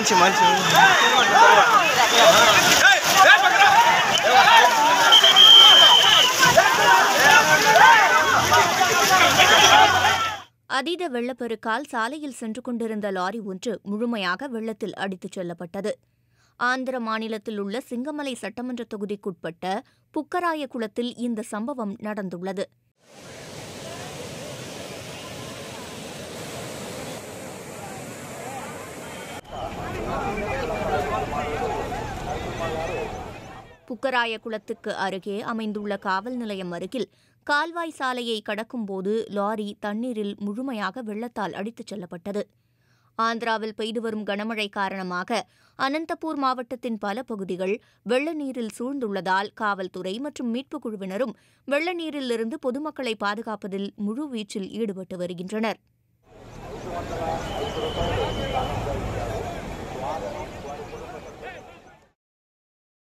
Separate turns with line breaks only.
மனுச்சு மனுச்சு
அதீத வெள்ளப்பெருக்கால் சாலையில் சென்று கொண்டிருந்த லாரி ஒன்று முழுமையாக வெள்ளத்தில் அடித்துச் செல்லப்பட்டது ஆந்திர மாநிலத்தில் உள்ள சிங்கமலை சட்டமன்ற தொகுதிக்குட்பட்ட புக்கராயகுளத்தில் இந்த சம்பவம் நடந்துள்ளது புக்கராயகுளத்துக்கு அருகே அமைந்துள்ள காவல் நிலையம் அருகில் கால்வாய் சாலையை கடக்கும்போது லாரி தண்ணீரில் முழுமையாக வெள்ளத்தால் அடித்துச் செல்லப்பட்டது ஆந்திராவில் பெய்து வரும் கனமழை காரணமாக அனந்தபூர் மாவட்டத்தின் பல பகுதிகள் வெள்ள நீரில் சூழ்ந்துள்ளதால் காவல்துறை மற்றும் மீட்புக் குழுவினரும் வெள்ள நீரிலிருந்து பொதுமக்களை பாதுகாப்பதில் முழுவீச்சில் ஈடுபட்டு வருகின்றனர்